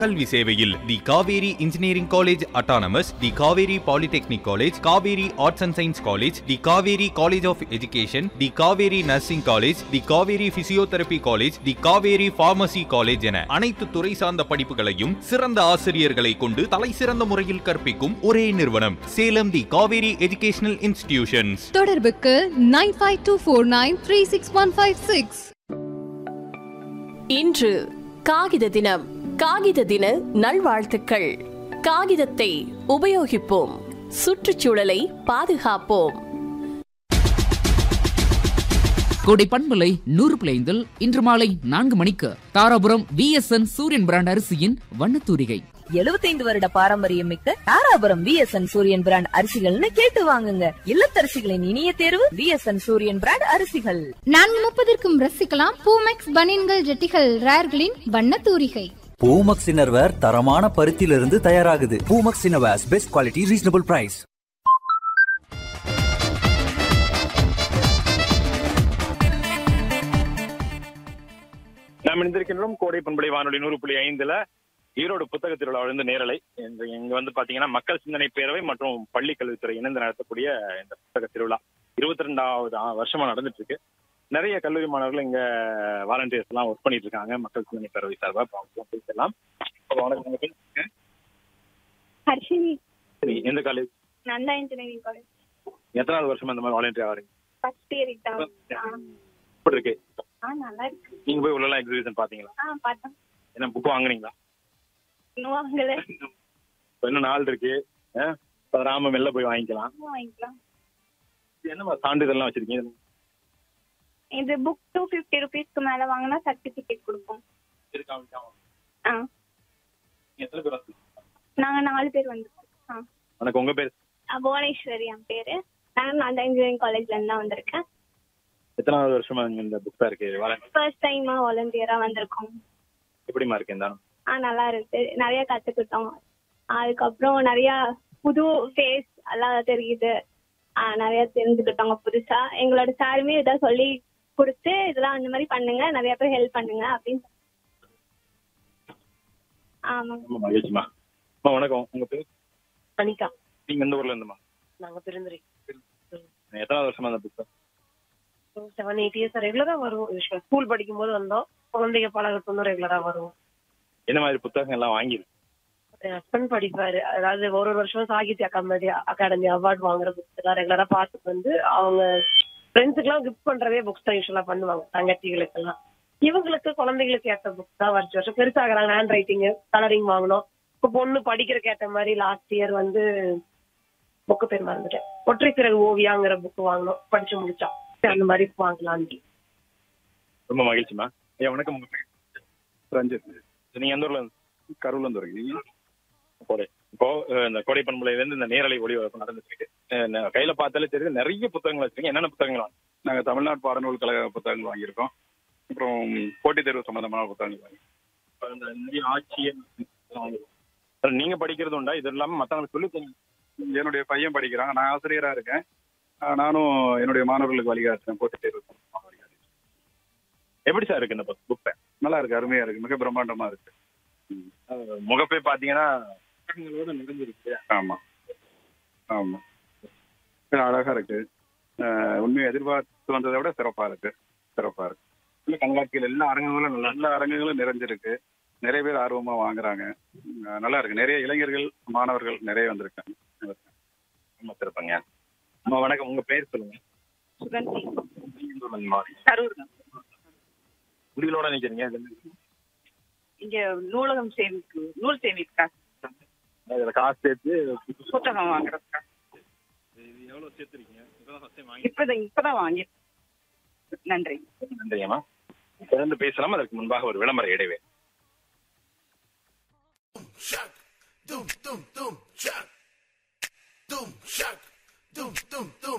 கல்வி சேவையில் the Kaveri engineering college autonomous the Kaveri polytechnic college Kaveri arts and science college the Kaveri college of education the Kaveri nursing college the Kaveri physiotherapy college the Kaveri pharmacy college என அனைத்து துறை சார்ந்த படிப்புகளையும் சிறந்த ஆசிரியர்களை கொண்டு தலைசிறந்த முறையில் கற்பிக்கும் ஒரே நிறுவனம் Salem the Kaveri educational institutions தொடர்புக்கு nine five two four nine three six one five six இன்று காகித தினம் காகித தின நல்வாழ்த்துக்கள் காகிதத்தை உபயோகிப்போம் சுற்றுச்சூழலை பாதுகாப்போம் கோடை பண்பலை நூறு பிளைந்தில் இன்று மாலை நான்கு மணிக்கு தாராபுரம் விஎஸ்என் சூரியன் பிராண்ட் அரிசியின் வண்ணத்தூரிகை எழுபத்தைந்து வருட பாரம்பரியம் மிக்க தாராபுரம் விஎஸ்என் சூரியன் பிராண்ட் அரிசிகள்னு கேட்டு வாங்குங்க இல்லத்தரசிகளின் இனிய தேர்வு விஎஸ்என் சூரியன் பிராண்ட் அரிசிகள் நான்கு முப்பதற்கும் ரசிக்கலாம் பூமெக்ஸ் பனியன்கள் ஜெட்டிகள் ரேர்களின் வண்ண தூரிகை பூமக்ஸ் இன்னர்வேர் தரமான பருத்தியிலிருந்து தயாராகுது Poomex innerwears best quality reasonable price நாம் இணைந்திருக்கின்றோம் கோடை பண்பலை வானொலி நூறு புள்ளி ஐந்துல ஈரோடு புத்தக திருவிழாவிலிருந்து நேரலை இந்த இங்க வந்து பாத்தீங்கன்னா மக்கள் சிந்தனை பேரவை மற்றும் பள்ளி கல்வித்துறை இணைந்து நடத்தக்கூடிய இந்த புத்தக திருவிழா இருபத்தி ரெண்டாவது வருஷமா நடந்துட்டு இருக்கு நிறைய கல்லூரி மாணவர்கள் இங்க வாலண்டியர்ஸ் எல்லாம் ஒர்க் பண்ணிட்டு இருக்காங்க மக்கள் சிந்தனை பேரவை சார்பா அப்ப அவங்க பேசலாம் அப்ப வணக்கம் உங்க பேர் ஹர்ஷினி சரி எந்த காலேஜ் நந்தா இன்ஜினியரிங் காலேஜ் எத்தனாவது வருஷமா இந்த மாதிரி வாலண்டியர் ஆகிறீங்க ஃபர்ஸ்ட் இயர் எக்ஸாம் எப்படி இருக்கு ஆ நல்லா இருக்கு நீங்க போய் உள்ள எக்ஸிபிஷன் பாத்தீங்களா ஆ பார்த்தேன் என்ன புக் வாங்குனீங்களா இன்னும் வாங்கல இப்ப இன்னும் நாள் இருக்கு ஆஹ் இப்ப ராம மெல்ல போய் வாங்கிக்கலாம் இன்னும் வாங்கிக்கலாம் இது என்ன மாதிரி சான்றிதழ்லாம் வச்சிருக்கீங்க இது புக் டூ ஃபிஃப்டி ருபீஸ்க்கு மேல வாங்கினா சர்டிபிகேட் கொடுப்போம் ஆ எத்தனை பேர் வந்து நாங்க நாலு பேர் வந்திருக்கோம் ஆ வணக்கம் உங்க பேர் ஆ, புவனேஸ்வரி என் பேரு நான் நந்தா இன்ஜினியரிங் காலேஜ்ல இருந்து தான் வந்திருக்கேன் எத்தனாவது வருஷமா இங்க இந்த புக் இருக்கு வாலண்டியர் ஃபர்ஸ்ட் டைமா வாலண்டியரா வந்திருக்கோம் எப்படிமா இருக்கு இந்த அனுபவம்? ஆ நல்லா இருக்கு நிறைய கத்துக்கிட்டோம் அதுக்கப்புறம் நிறைய புது ஃபேஸ் எல்லாம் தெரியுது ஆ, நிறைய தெரிஞ்சுக்கிட்டோங்க புதுசா எங்களோட சாருமே இதான் சொல்லி கொடுத்து இதெல்லாம் அந்த மாதிரி பண்ணுங்க நிறைய பேர் ஹெல்ப் பண்ணுங்க அப்படின்னு ஆமாங்க ரொம்ப மகிழ்ச்சிமா அம்மா வணக்கம் உங்க பேர் அனிதா நீங்க எந்த ஊர்ல இருந்துமா நாங்க பெருந்துரை எத்தனாவது வருஷமா அந்த புக் செவன் எயிட் இயர்ஸ் ரெகுலரா வருவோம் ஸ்கூல் படிக்கும் போது வந்தோம் குழந்தைங்க பழகட்டும் ரெகுலரா வருவோம் என்ன மாதிரி புத்தகம் எல்லாம் வாங்கியிருக்கு என் ஹஸ்பண்ட் படிப்பாரு அதாவது ஒரு ஒரு வருஷம் சாகித்ய அகாடமி அகாடமி அவார்ட் வாங்குற புக்ஸ் எல்லாம் ரெகுலரா பார்த்துட்டு வந்து அவங்க ஃப்ரெண்ட்ஸுக்கு கிஃப்ட் பண்றதே புக்ஸ் தான் யூஸ்வலா பண்ணுவாங்க தங்கச்சிகளுக்கு எல்லாம் இவங்களுக்கு குழந்தைகளுக்கு ஏற்ற புக்ஸ் தான் வருஷம் வருஷம் பெருசாகிறாங்க ஹேண்ட் ரைட்டிங் கலரிங் வாங்கணும் இப்போ பொண்ணு படிக்கிறதுக்கு ஏற்ற மாதிரி லாஸ்ட் இயர் வந்து புக்கு பேர் மறந்துட்டேன் ஒற்றை சிறகு ஓவியாங்கிற புக் வாங்கணும் படிச்சு முடிச்சா அந்த மாதிரி வாங்கலாம்னு ரொம்ப மகிழ்ச்சிமா ஐயா வணக்கம் உங்க பேர் ரஞ்சித் நீங்க எந்த ஊர்ல இருந்து கரூர்ல இருந்து இருக்கீங்க கோடை இப்போ அஹ், இந்த கோடை பண்புலையில இருந்து இந்த நேரலை ஒளிபரப்பு நடந்துட்டு இருக்கு அஹ், ந- கையில பார்த்தாலே தெரியுது நிறைய புத்தகங்கள் வச்சிருக்கீங்க என்னென்ன புத்தகங்கள் வாங்க நாங்க தமிழ்நாடு பாடநூல் கழக புத்தகங்கள் வாங்கியிருக்கோம் அப்புறம் போட்டித் தேர்வு சம்பந்தமான புத்தகங்கள் வாங்கி இந்த இந்திய ஆட்சியை இதெல்லாம் வாங்கிருக்கோம். அப்புறம் நீங்க படிக்கிறது உண்டா இது இல்லாம மத்தவங்களுக்கு சொல்லி தரீங்க. என்னுடைய பையன் படிக்கிறான் நான் ஆசிரியரா இருக்கேன் ஆஹ் நானும் என்னுடைய மாணவர்களுக்கு வழிகாட்டுறேன் போட்டித் தேர்வு சம்பந்தமான வழிகாட்டு எப்படி சார் இருக்கு இந்த புக் நல்லா இருக்கு அருமையா இருக்கு மிக பிரம்மாண்டமா இருக்கு முகப்பே பாத்தீங்கன்னா புத்தகங்களோட நிறைஞ்சிருக்கு ஆமா ஆமா மிக அழகா இருக்கு ஆஹ் உண்மையை எதிர்பார்த்து வந்ததை விட சிறப்பா இருக்கு சிறப்பா இருக்கு இல்ல கண்காட்சிகள் எல்லா அரங்குகளும் நல்லா எல்லா அரங்குகளும் நிறைஞ்சிருக்கு நிறைய பேர் ஆர்வமா வாங்குறாங்க ஆஹ் நல்லா இருக்கு நிறைய இளைஞர்கள் மாணவர்கள் நிறைய வந்திருக்காங்க ரொம்ப சிறப்புங்க அம்மா வணக்கம் உங்க பேர் சொல்லுங்க கரூர் முடிகளோட நிக்கிறீங்க இது என்ன? இங்க நூலகம் சேமிப்பு நூல் சேமிப்புக்கா இதுல காசு சேர்த்து புத்தகம் வாங்குறதுக்கா இது எவ்வளவு சேர்த்துருக்கீங்க இப்பதான் ஃபர்ஸ்ட் டைம் வாங்கி இப்பதான் இப்பதான் வாங்கி நன்றி நன்றியம்மா தொடர்ந்து பேசலாம் அதற்கு முன்பாக ஒரு விளம்பர இடைவேளை Dum dum dum chuck. Dum chuck. Dum dum dum